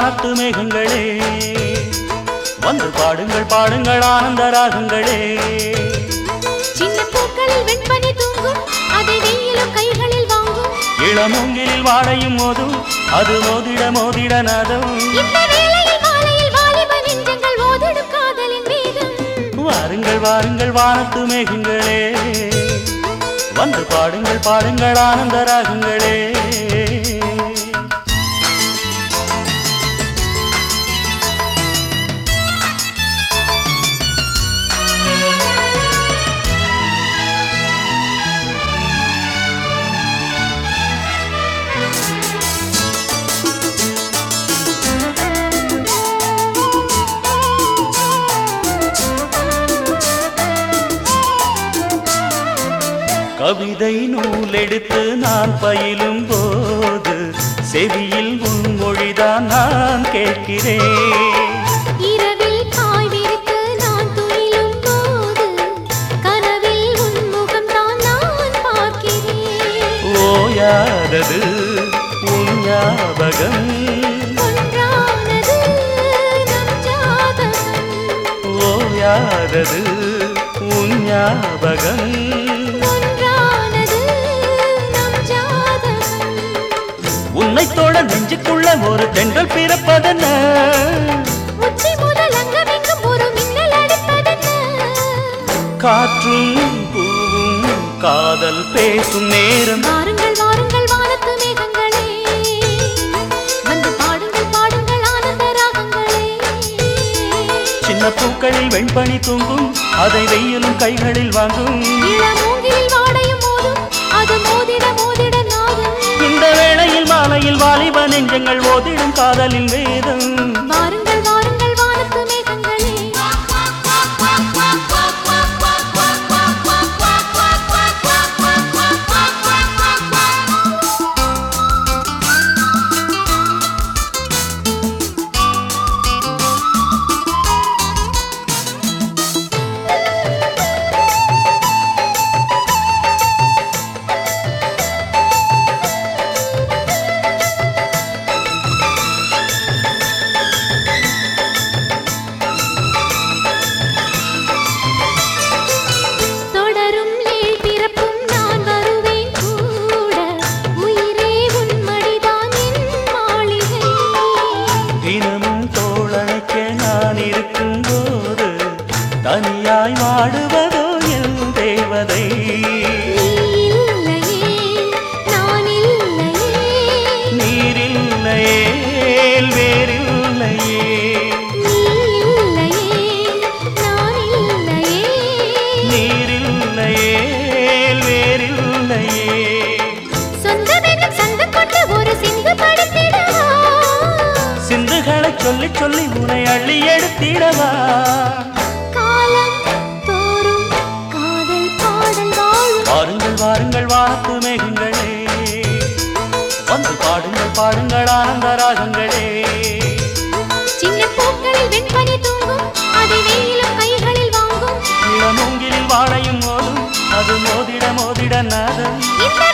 வானத்து மேகங்களே வந்து பாடுங்கள் பாடுங்கள் ஆனந்த ராகங்களே சின்ன பூக்களில் வெண்பனி தூங்கும் அதை வெயிலும் கைகளில் வாங்கும் இளமூங்கிலில் வாழையும் மோதும் அது மோதிட மோதிட நாதம் இந்த வேளையில் மாலையில் வாலிப நெஞ்சங்கள் ஓதிடும் காதலின் வேகம் வாருங்கள் வாருங்கள் வானத்து மேகங்களே வந்து பாடுங்கள் பாடுங்கள் ஆனந்த ராகங்களே கவிதை நூலெடுத்து நான் பயிலும் போது செவியில் உன் மொழிதான் நான் கேட்கிறேன் இரவில் பாய் விரித்து நான் துயிலும் போது கனவில் உன் முகம் தான் நான் பார்க்கிறேன் ஓயாதது உன் ஞாபகம் ஒன்றானது நம் ஜாதகம் ஓயாதது உன் ஞாபகம் ஒன்றானது நம் ஜாதகம் உன்னை தோட நெஞ்சுக்குள்ள ஒரு தென்றல் பிறப்பதென்ன உச்சி முதல் அங்கமெங்கும் ஒரு மின்னல் அடிப்பதென்ன காற்றும் பூவும் காதல் பேசும் நேரம் வாருங்கள் வாருங்கள் வானத்து மேகங்களே வந்து பாடுங்கள் பாடுங்கள் ஆனந்த ராகங்களே சின்ன பூக்களில் வெண்பனி தூங்கும் அதை வெயிலும் கைகளில் வாங்கும் இளமூங்கிலில் வாடையும் மோதும் அது மோதிட மோதிட நாடும் இந்த வேளையில் மாலையில் வாலிப நெஞ்சங்கள் ஓதிடும் காதலின் வேதம் வாருங்கள் வாருங்கள் வானத்து மேகங்களே தொடரும் லேல் பிறப்பும் நான் வருவேன் கூட உயிரே உன் மடிதான் என் மாளிகை தினமும் தோழனைக்க நான் இருக்கும் போது தனியாய் வாடுவதோ என் தேவதை நீ இல்லையே நான் இல்லையே நீரில்லையே வேறில்லையே நீ இல்லையே நான் இல்லையே நீரில்லையே வேறில்லையே சொந்தமெனும் சங்கு கொண்டு ஒரு சிந்து படுத்திடவா சிந்துகளை சொல்லி சொல்லி உனை அள்ளி எடுத்திடவா காலம் தோறும் காதல் பாடல் வாழும் வாருங்கள் வாருங்கள் வானத்து மேகங்களே வந்து பாடுங்கள் பாடுங்கள் ஆனந்த ராகங்களே சின்ன பூக்களில் வெண்பனி தூங்கும் அதை வெயிலும் கைகளில் வாங்கும் இளமூங்கிலில் வாழையும் மோதும் அது மோதிட மோதிட நாதம் இந்த